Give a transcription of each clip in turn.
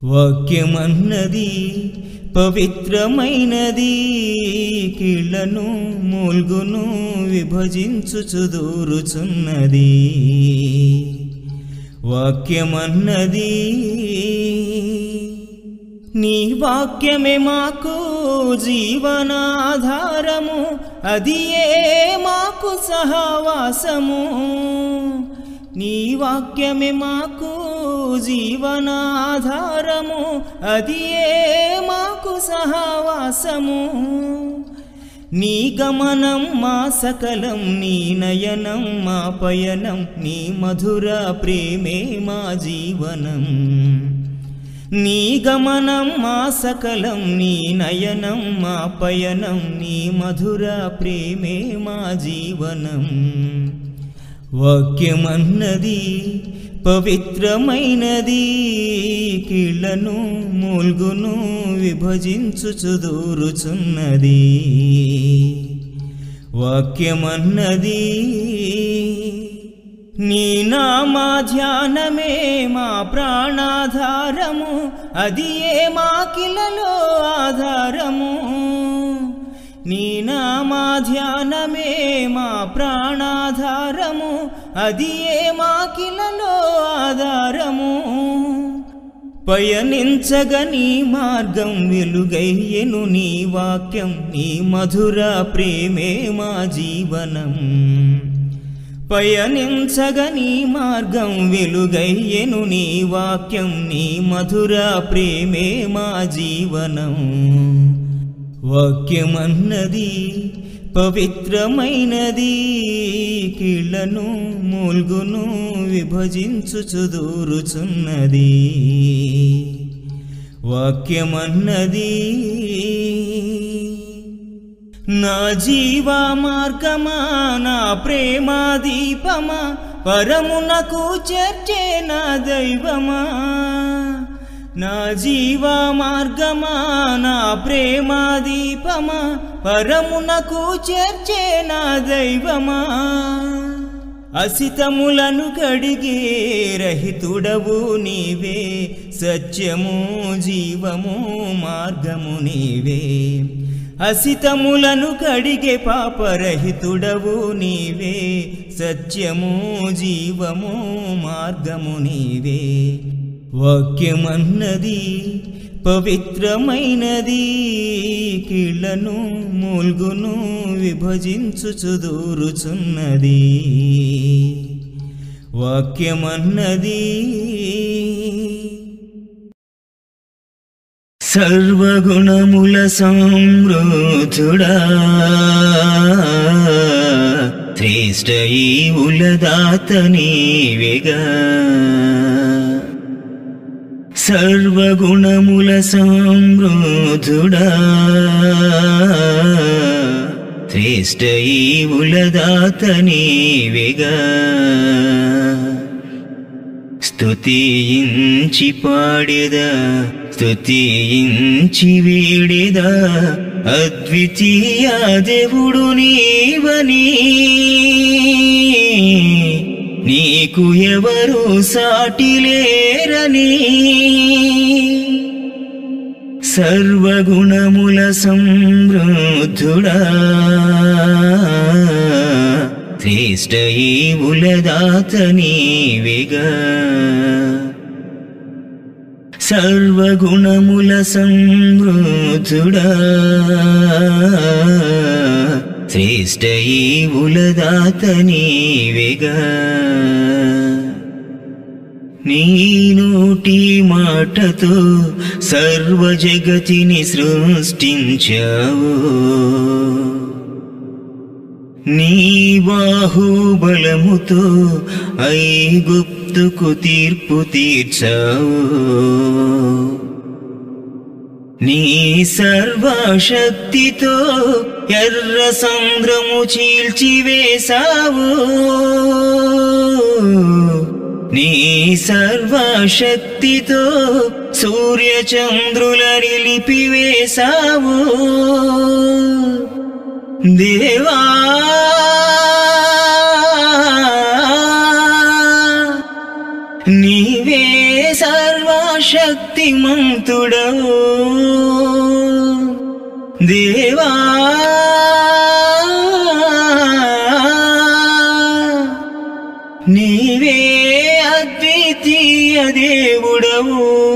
వాక్యమన్నది పవిత్రమైనది కీళ్లను మూల్గును విభజించుచు దూరుచున్నది వాక్యమన్నది నీ వాక్యమే మాకు జీవనాధారము అది ఏ మాకు సహవాసము నీ వాక్యమే మాకు జీవనాధారము అది ఏ మాకు సహవాసము నీ గమనం మా సకలం నీ నయనం మా పయనం నీ మధుర ప్రేమే మా జీవనం నీ గమనం మా సకలం నీ నయనం మా పయనం నీ మధుర ప్రేమే మా జీవనం వాక్యమన్నది పవిత్రమైనది కీళ్లను మూల్గును విభజించుచు దూరుచున్నది వాక్యమన్నది నీ నామా ధ్యానమే మా ప్రాణాధారము అది ఏ మాకిలలో ఆధారము నీ నామా ధ్యానమే మా ప్రాణాధారము అది ఏ మాకిలలో ఆధారము పయనించగ నీ మార్గం వెలుగయ్యెను నీ వాక్యం నీ మధుర ప్రేమే మా జీవనం పయనించగ నీ మార్గం వెలుగయ్యెను నీ వాక్యం నీ మధుర ప్రేమే మా జీవనం వాక్యమన్నది పవిత్రమైనది కీళ్లను మూల్గును విభజించుచు దూరుచున్నది వాక్యమన్నది నా జీవా మార్గమా నా ప్రేమా దీపమా పరమునకు చర్చే నా దైవమా నా జీవా మార్గమా నా ప్రేమా దీపమా పరమునకు చేర్చే నా దైవమా అసితములను కడిగే రహితుడవు నీవే సత్యము జీవము మార్గము నీవే అసితములను కడిగే పాపరహితుడవు నీవే సత్యము జీవము మార్గము నీవే వాక్యమన్నది పవిత్రమైనది కీళ్లను మూల్గును విభజించుచు దూరుచున్నది వాక్యమన్నది సర్వగుణముల సంరోధుడా శ్రేష్ట ఈవులదాత నీవేగా సర్వగుణముల సంరోధుడా శ్రేష్ట ఈవులదాత నీవేగా స్తుతించి పాడేదా స్తుతించి వీడేదా అద్వితీయ దేవుడు నీవని నీకు ఎవరు సాటిలేరని సర్వగుణముల సంవృద్ధుడా శ్రేష్ట ఈవులదాత నీవేగా సర్వగుణముల సంవృద్ధుడా శ్రేష్ట ఈవులదాత నీవేగా నీ నోటి మాటతో సర్వ జగతిని సృష్టించావు నీ బాహుబలముతో ఐగుప్తుకు తీర్పు తీర్చావు నీ సర్వశక్తితో ఎర్ర సంద్రము చీల్చివేశావు నీ సర్వశక్తితో సూర్య చంద్రుల నిలిపివేశావు దేవా నీవే సర్వశక్తిమంతుడవు సర్వశక్తిమంతుడవు దేవా నీవే అద్వితీయ దేవుడవు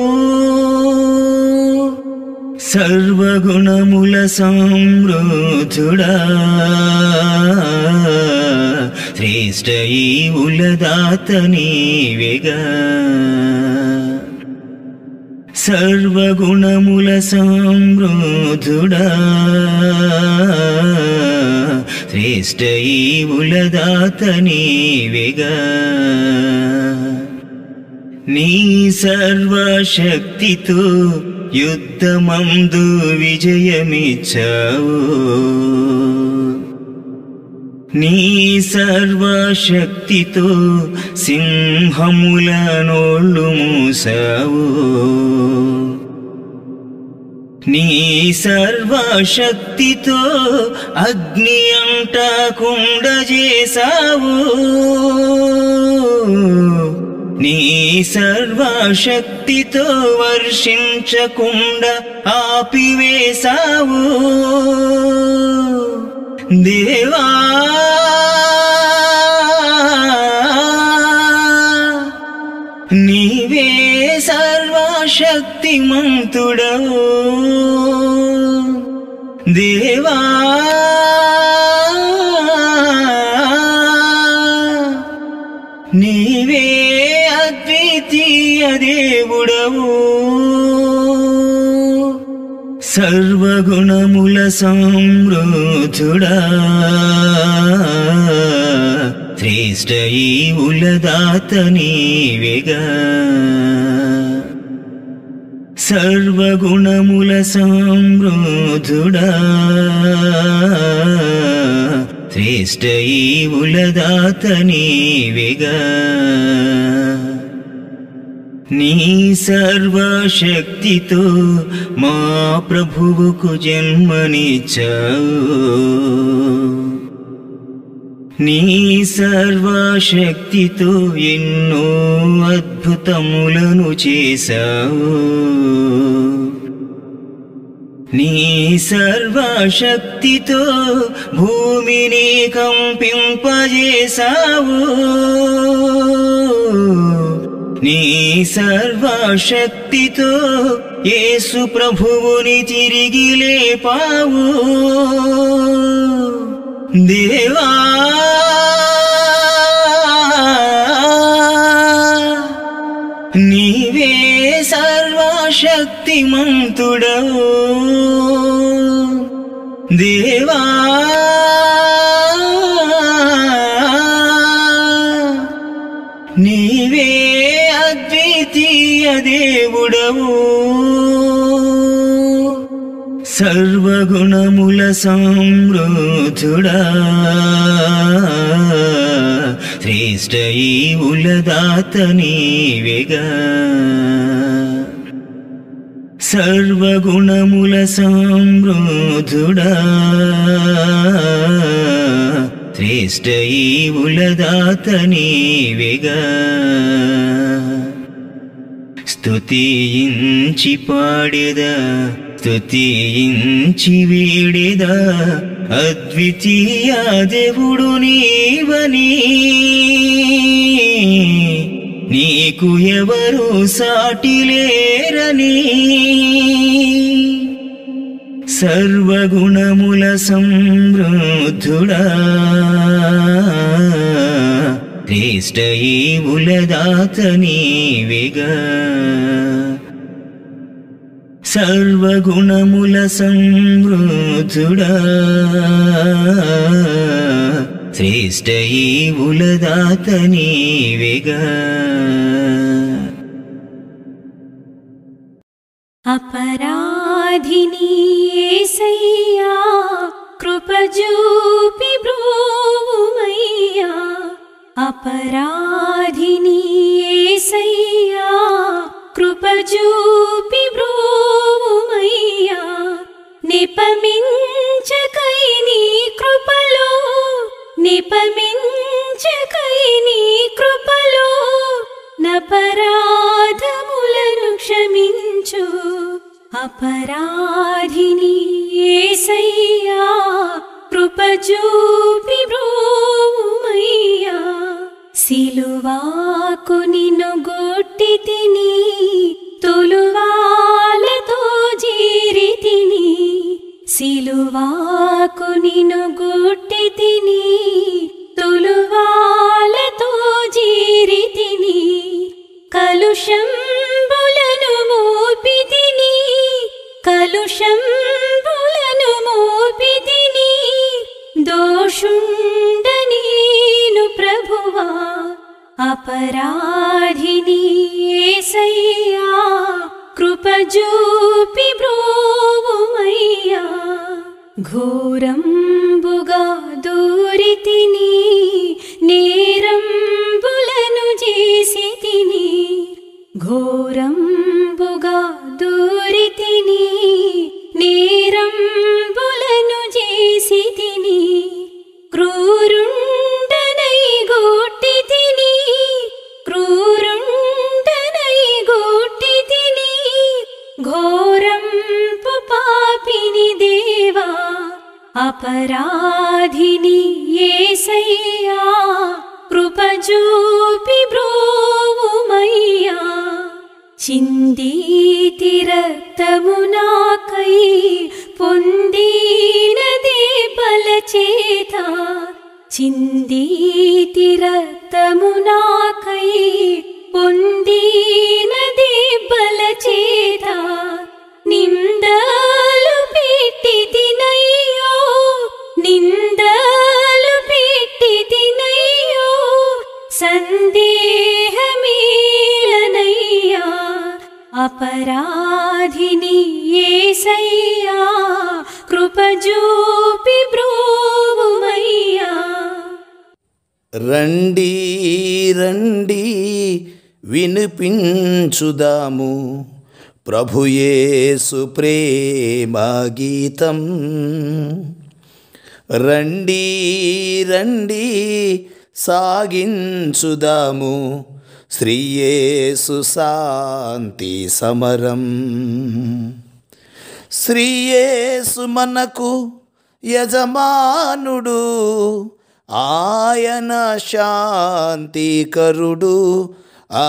సర్వగుణముల సమృద్ధుడా శ్రేష్ట ఈవుల దాత నీవేగా సర్వగుణముల సమృద్ధుడా శ్రేష్ట ఈవుల దాత నీవేగా నీ సర్వశక్తితో యుద్ధమందు విజయమిచ్చావు నీ సర్వశక్తితో సింహముల నోళ్ళు మూసావు నీ సర్వశక్తితో అగ్ని అంటకుండ చేసావు నీ సర్వశక్తితో వర్షించకుండా ఆపివేశావు దేవా నీవే సర్వశక్తిమంతుడవు దేవా నీవే అద్వితీయ దేవుడవు సర్వగుణముల సమృద్ధుడా శ్రేష్ట ఈవుల దాత నీవేగా సర్వగుణముల సమృద్ధుడా శ్రేష్ట ఈవుల దాత నీవేగా నీ సర్వశక్తితో మా ప్రభువుకు జన్మనిచ్చావు నీ సర్వశక్తితో ఎన్నో అద్భుతములను చేశావు నీ సర్వశక్తితో భూమిని కంపింపజేశావు నీ సర్వశక్తితో యేసు ప్రభువుని తిరిగి లేపావు దేవా నీవే సర్వశక్తిమంతుడవు దేవా నీవే అద్వితీయ దేవుడవు సర్వగుణముల సమృద్ధుడా శ్రేష్ట ఈవుల దాత నీవేగా సర్వగుణముల సమృద్ధుడా శ్రేష్ట ఈవుల దాత నీవేగా స్తుతించి పాడేదా స్తుతించి వీడేదా అద్వితీయ దేవుడు నీవని నీకు ఎవరు సాటి లేరని సర్వగుణముల సమృద్ధుడా శ్రేష్ట ఈవుల దాత నీవేగా సర్వగుణముల సమృద్ధుడా శ్రేష్ట ఈవుల దాత నీవేగా అపరాధిని ఏసయ్యా కృపజూపి బ్రోవుమయ్యా అపరాధిని ఏసయ్యా కృపజూపి బ్రోవుమయ్యా నిపమించకై నీ కృపలో నిపమించకై నీ కృపలో నపరాధములను క్షమించు అపరాధిని ఏసయ్యా కృప చూపి బ్రోమయ్యా సిలువాకు నిన్ను గొట్టి తిని తొలువాలతో జీరి తిని సిలువాకు నిన్ను గొట్టి తిని తొలువాలతో జీరి తిని కలుషంబులను మోపి తిని కలుషంబులను మోపి తిని దోషుండనీను ప్రభువా అపరాధిని ఏసయ్యా కృప చూపి బ్రోవుమయ్యా ఘోరంబుగా దూరితిని నేరంబులను చేసి తిని ఘోరంబుగా దూరితిని నేరంబులను చేసి తిని క్రూరుండనై గోట్టి తిని క్రూరుండనై గోట్టి తిని ఘోరంపు పాపిని దేవా అపరాధిని ఏసయ్యా కృప చూపి బ్రోవుమయ్యా చిందీతి రక్తము నాకై పొందినదే బలచేత చిందీతి రక్తము నాకై పొందినదే బలచేత నిందలు పెట్టి తినయ్యో నిందలు పెట్టి తినయ్యో సందేహమేలనయ్యా అపరాధిని ఏసయ్యా కృప చూపి బ్రోవుమయ్యా రండి రండి వినిపించుదాము ప్రభుయేసు ప్రేమ గీతం రండి రండి సాగించుదాము శ్రీయేసు శాంతి సమరం శ్రీయేసు మనకు యజమానుడు ఆయన శాంతికరుడు ఆ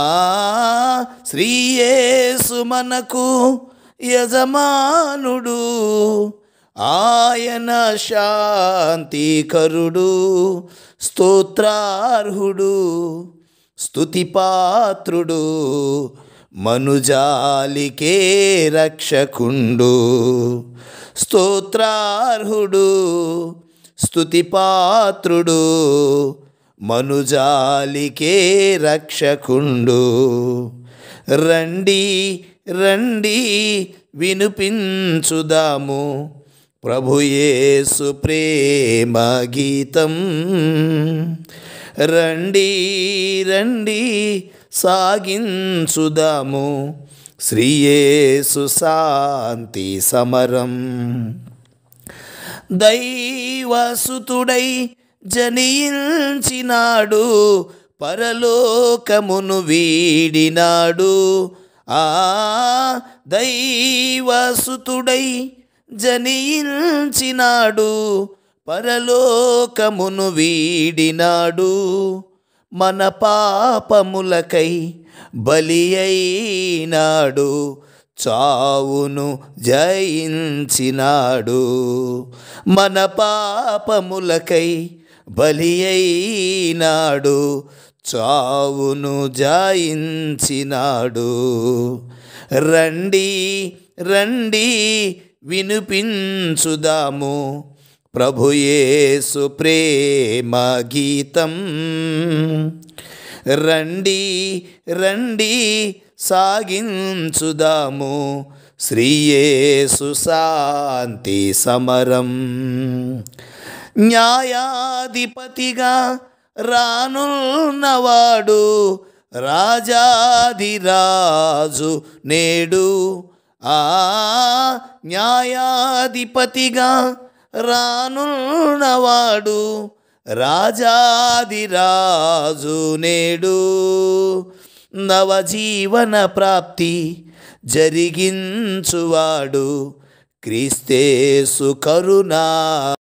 శ్రీయేసు మనకు యజమానుడు ఆయన శాంతికరుడు స్తోత్రార్హుడు స్తుతిపాత్రుడు మనుజాలికే రక్షకుండు స్తోత్రార్హుడు స్తుతిపాత్రుడు మనుజాలికే రక్షకుండు రండి రండి వినిపించుదాము ప్రభుయేసు ప్రేమ గీతం రండి రండి సాగించుదాము శ్రీయేసు శాంతి సమరం దైవసుతుడై జనించినాడు పరలోకమును వీడినాడు ఆ దైవసుతుడై జనించినాడు పరలోకమును వీడినాడు మన పాపములకై బలి అయినాడు చావును జయించినాడు మన పాపములకై బలి అయినాడు చావును జయించినాడు రండి రండి వినిపించుదాము ప్రభుయేసు ప్రేమ గీతం రండి రండి సాగించుదాము శ్రీయేసు శాంతి సమరం న్యాయాధిపతిగా రానున్నవాడు రాజాధిరాజు నేడు ఆ న్యాయాధిపతిగా రానున్నవాడు రాజాదిరాజు నేడు నవజీవన ప్రాప్తి జరిగించువాడు క్రీస్తేసు కరుణా